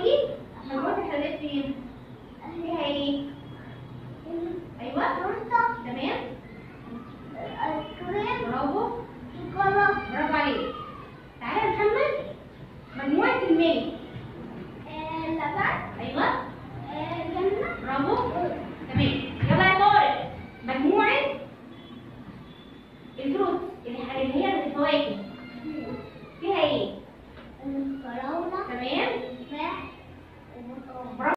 دلوقتي مجموعة الحلويات فين؟ فيها ايه؟ ايوه تمام برافو برافو عليك تعالى يا محمد مجموعة الميل ايوه برافو تمام يلا يا طارق مجموعة الفروت اللي اللي هي الفواكه